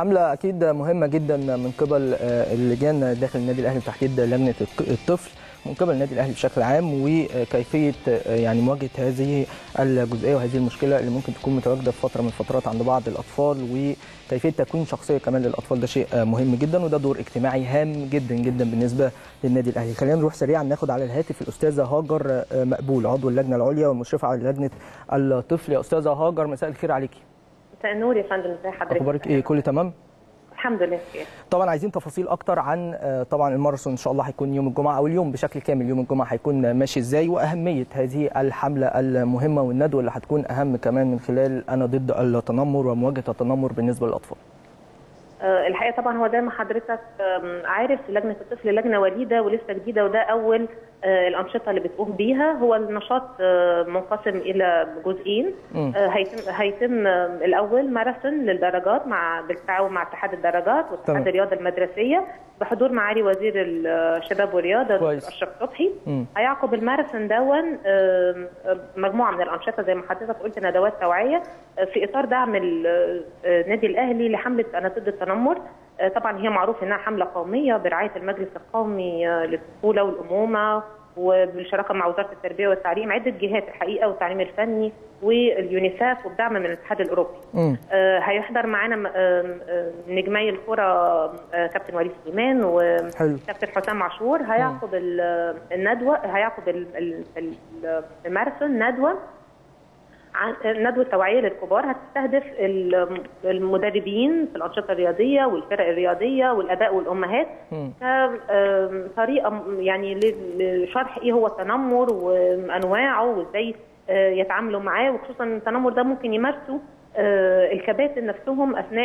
حمله اكيد مهمه جدا من قبل اللجان داخل النادي الاهلي وتحديد لجنه الطفل من قبل النادي الاهلي بشكل عام وكيفيه يعني مواجهه هذه الجزئيه وهذه المشكله اللي ممكن تكون متواجده في فتره من الفترات عند بعض الاطفال وكيفيه تكوين شخصيه كمان للاطفال ده شيء مهم جدا وده دور اجتماعي هام جدا جدا بالنسبه للنادي الاهلي خلينا نروح سريعا ناخد على الهاتف الاستاذه هاجر مقبول عضو اللجنه العليا والمشرفه على لجنه الطفل يا استاذه هاجر مساء الخير عليكي مساء النور يا فندم ازي حضرتك اخبارك ايه كله تمام الحمد لله خير طبعا عايزين تفاصيل اكتر عن طبعا الماراثون ان شاء الله هيكون يوم الجمعه او اليوم بشكل كامل يوم الجمعه هيكون ماشي ازاي واهميه هذه الحمله المهمه والندوه اللي هتكون اهم كمان من خلال انا ضد التنمر ومواجهه التنمر بالنسبه للاطفال الحقيقه طبعا هو زي ما حضرتك عارف لجنه الطفل لجنه وليده ولسه جديده وده اول الانشطه اللي بتقوم بيها هو النشاط منقسم الى جزئين هيتم هيتم الاول ماراثون للدرجات مع بالتعاون مع اتحاد الدرجات واتحاد الرياضه المدرسيه بحضور معالي وزير الشباب والرياضه اشرف صبحي هيعقب الماراثون دون مجموعه من الانشطه زي ما حضرتك قلت ندوات توعيه في اطار دعم النادي الاهلي لحمله انا ضد التنمر طبعا هي معروف انها حمله قوميه برعايه المجلس القومي للطفوله والامومه وبالشراكه مع وزاره التربيه والتعليم عده جهات الحقيقه والتعليم الفني واليونيسف وبدعم من الاتحاد الاوروبي. آه هيحضر معانا آه نجمي الكره آه كابتن وليد سليمان وكابتن حسام عاشور هيعقب الندوه هيعقب الماراثون ندوه ندوه توعيه للكبار هتستهدف المدربين في الانشطه الرياضيه والفرق الرياضيه والاباء والامهات كطريقه يعني لشرح ايه هو التنمر وانواعه وازاي يتعاملوا معاه وخصوصا التنمر ده ممكن يمارسوا الكباتن نفسهم اثناء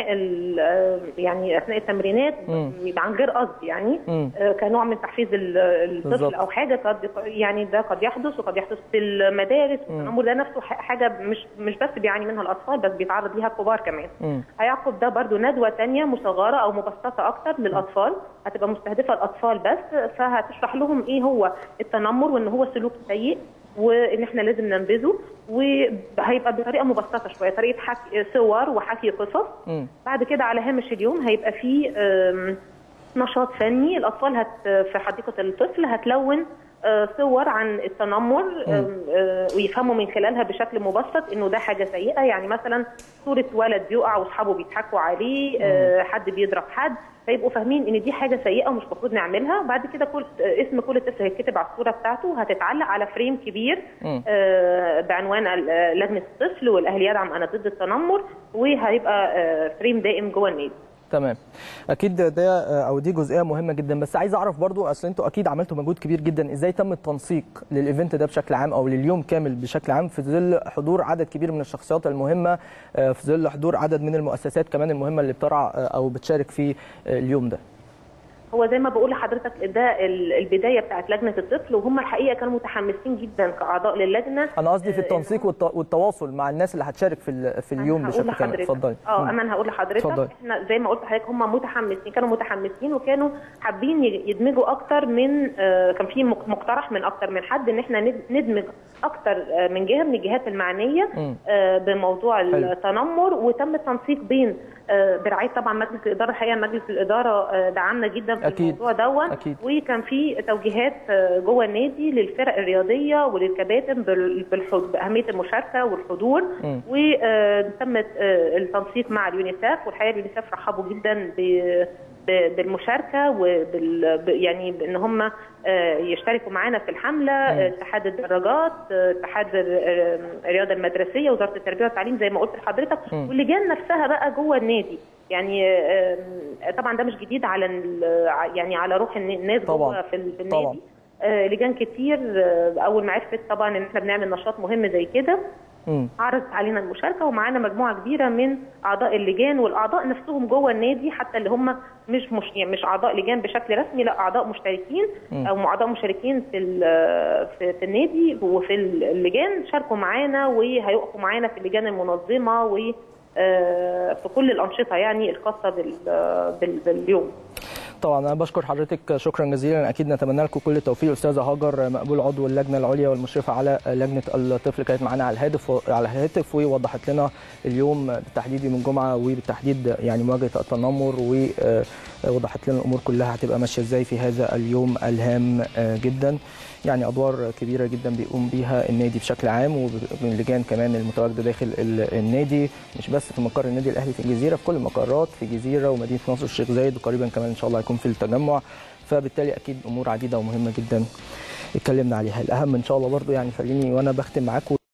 يعني اثناء التمرينات عن غير قصد يعني كنوع من تحفيز الطفل او حاجه قد يعني ده قد يحدث وقد يحدث في المدارس والتنمر ده نفسه حاجه مش مش بس بيعاني منها الاطفال بس بيتعرض ليها الكبار كمان م. هيعقب ده برضو ندوه ثانيه مصغره او مبسطه اكتر للاطفال هتبقى مستهدفه الاطفال بس فهتشرح لهم ايه هو التنمر وان هو سلوك سيء وان احنا لازم ننبذه وهيبقى بطريقه مبسطه شويه طريقه حكي صور وحكي قصص بعد كده على هامش اليوم هيبقى فيه نشاط فني الاطفال هت في حديقه الطفل هتلون صور عن التنمر ويفهموا من خلالها بشكل مبسط انه ده حاجه سيئه يعني مثلا صوره ولد بيقع واصحابه بيضحكوا عليه حد بيضرب حد فيبقوا فاهمين ان دي حاجه سيئه ومش المفروض نعملها بعد كده كل اسم كل طفل هيتكتب على الصوره بتاعته هتتعلق على فريم كبير آه بعنوان لجنه الطفل والاهلي يدعم انا ضد التنمر وهيبقى آه فريم دائم جوه النادي تمام اكيد ده او دي جزئيه مهمه جدا بس عايز اعرف برضو اصل انتوا اكيد عملتوا مجهود كبير جدا ازاي تم التنسيق للايفنت ده بشكل عام او لليوم كامل بشكل عام في ظل حضور عدد كبير من الشخصيات المهمه في ظل حضور عدد من المؤسسات كمان المهمه اللي بترعى او بتشارك في اليوم ده هو زي ما بقول لحضرتك ده البدايه بتاعت لجنه الطفل وهم الحقيقه كانوا متحمسين جدا كاعضاء للجنه انا قصدي في التنسيق والتواصل مع الناس اللي هتشارك في في اليوم بشكل كامل اتفضلي اه انا هقول لحضرتك فضل. احنا زي ما قلت لحضرتك هم متحمسين كانوا متحمسين وكانوا حابين يدمجوا اكتر من آه كان في مقترح من اكتر من حد ان احنا ندمج اكتر من جهه من الجهات المعنيه آه بموضوع حلو. التنمر وتم التنسيق بين برعايه طبعا مجلس الاداره الحقيقه مجلس الاداره دعمنا جدا في أكيد. الموضوع دون أكيد. وكان في توجيهات جوه النادي للفرق الرياضيه وللكباتن باهميه المشاركه والحضور وتم التنسيق مع اليونيسف والحقيقه اليونيسف رحبوا جدا بالمشاركه وبال يعني بان هم يشتركوا معانا في الحمله اتحاد الدراجات اتحاد الرياضه المدرسيه وزاره التربيه والتعليم زي ما قلت لحضرتك واللجان نفسها بقى جوه النادي يعني طبعا ده مش جديد على يعني على روح الناس جوه في النادي طبعا. لجان كتير اول ما عرفت طبعا ان احنا بنعمل نشاط مهم زي كده عرضت علينا المشاركه ومعانا مجموعه كبيره من اعضاء اللجان والاعضاء نفسهم جوه النادي حتى اللي هم مش مش يعني مش اعضاء لجان بشكل رسمي لا اعضاء مشتركين او اعضاء مشاركين في في, في النادي وفي اللجان شاركوا معانا وهيقفوا معانا في اللجان المنظمه و في كل الانشطه يعني الخاصه باليوم طبعا انا بشكر حضرتك شكرا جزيلا اكيد نتمنى لكم كل التوفيق استاذه هاجر مقبول عضو اللجنه العليا والمشرفه على لجنه الطفل كانت معانا على الهاتف على الهاتف ووضحت لنا اليوم بالتحديد يوم الجمعه وبالتحديد يعني مواجهه التنمر ووضحت لنا الامور كلها هتبقى ماشيه ازاي في هذا اليوم الهام جدا يعني ادوار كبيره جدا بيقوم بيها النادي بشكل عام واللجان كمان المتواجده داخل النادي مش بس في مقر النادي الاهلي في الجزيره في كل المقرات في الجزيره ومدينه نصر الشيخ زايد وقريبا كمان ان شاء الله هيكون في التجمع فبالتالي اكيد امور عديده ومهمه جدا اتكلمنا عليها الاهم ان شاء الله برضو يعني خليني وانا بختم معاكم